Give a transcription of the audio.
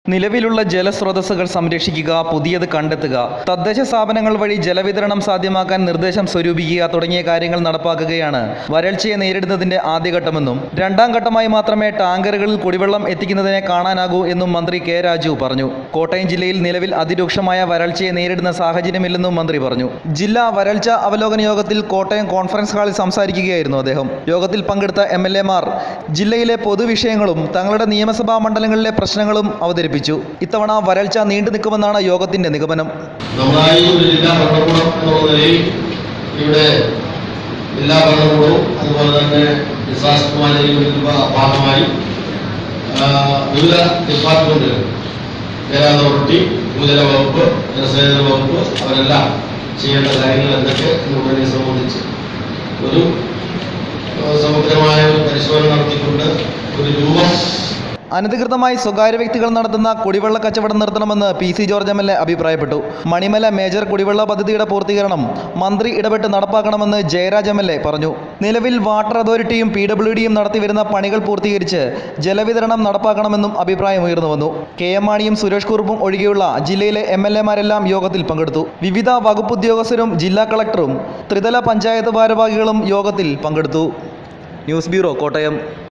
നിലവിലുള്ള ജലസ്രോതസ്സുകൾ സംരക്ഷിക്കുക പുതിയത് കണ്ടെത്തുക തദ്ദേശ സ്ഥാപനങ്ങൾ വഴി ജലവിതരണം സാധ്യമാക്കാൻ നിർദ്ദേശം സ്വരൂപിക്കുക തുടങ്ങിയ കാര്യങ്ങൾ നടപ്പാക്കുകയാണ് വരൾച്ചയെ നേരിടുന്നതിന്റെ ആദ്യഘട്ടമെന്നും രണ്ടാം ഘട്ടമായി മാത്രമേ ടാങ്കറുകളിൽ കുടിവെള്ളം എത്തിക്കുന്നതിനെ കാണാനാകൂ എന്നും മന്ത്രി കെ രാജു പറഞ്ഞു കോട്ടയം ജില്ലയിൽ നിലവിൽ അതിരൂക്ഷമായ വരൾച്ചയെ നേരിടുന്ന സാഹചര്യമില്ലെന്നും മന്ത്രി പറഞ്ഞു ജില്ലാ വരൾച്ച അവലോകന യോഗത്തിൽ കോട്ടയം കോൺഫറൻസ് ഹാളിൽ സംസാരിക്കുകയായിരുന്നു അദ്ദേഹം യോഗത്തിൽ പങ്കെടുത്ത എം എൽ എമാർ ജില്ലയിലെ പൊതുവിഷയങ്ങളും തങ്ങളുടെ നിയമസഭാ മണ്ഡലങ്ങളിലെ പ്രശ്നങ്ങളും അവതരിപ്പിച്ചു ഇത്തവണ വരൾച്ച നീണ്ടു നിൽക്കുമെന്നാണ് യോഗത്തിന്റെ നിഗമനം നമ്മളായി ഒരു ജില്ലാ ഭരണകൂടം എന്നുള്ള നിലയിൽ ഇവിടെ ജില്ലാ ഭരണകൂടവും അതുപോലെ തന്നെ ഡിസാസ്റ്റർ മാനേജ്മെന്റിന്റെ ഭാഗമായി ആ, വിവിധ ഡിപ്പാർട്ട്മെന്റുകൾ ജല അതോറിറ്റി ഭൂജല വകുപ്പ് ജലസേചന വകുപ്പ് അവരെല്ലാം ചെയ്യേണ്ട കാര്യങ്ങൾ എന്തൊക്കെ എന്നുള്ളതിനെ സംബന്ധിച്ച് ഒരു ആ, സമഗ്രമായ ഒരു പരിശോധന നടത്തിക്കൊണ്ട് ഒരു രൂപം അനധികൃതമായി സ്വകാര്യ വ്യക്തികൾ നടത്തുന്ന കുടിവെള്ള കച്ചവടം നിർത്തണമെന്ന് P C George M L A അഭിപ്രായപ്പെട്ടു മണിമല മേജർ കുടിവെള്ള പദ്ധതിയുടെ പൂർത്തീകരണം മന്ത്രി ഇടപെട്ട് നടപ്പാക്കണമെന്ന് ജയരാജ് എം എൽ എ പറഞ്ഞു നിലവിൽ വാട്ടർ അതോറിറ്റിയും പി ഡബ്ല്യു ഡിയും നടത്തിവരുന്ന പണികൾ പൂർത്തീകരിച്ച് ജലവിതരണം നടപ്പാക്കണമെന്നും അഭിപ്രായം ഉയർന്നു വന്നു കെ എം മാണിയും സുരേഷ് കുറുപ്പും ഒഴികെയുള്ള ജില്ലയിലെ എം എൽ എമാരെല്ലാം യോഗത്തിൽ പങ്കെടുത്തു വിവിധ വകുപ്പ് ഉദ്യോഗസ്ഥരും ജില്ലാ കളക്ടറും ത്രിതല പഞ്ചായത്ത് ഭാരവാഹികളും യോഗത്തിൽ പങ്കെടുത്തു ന്യൂസ് ബ്യൂറോ കോട്ടയം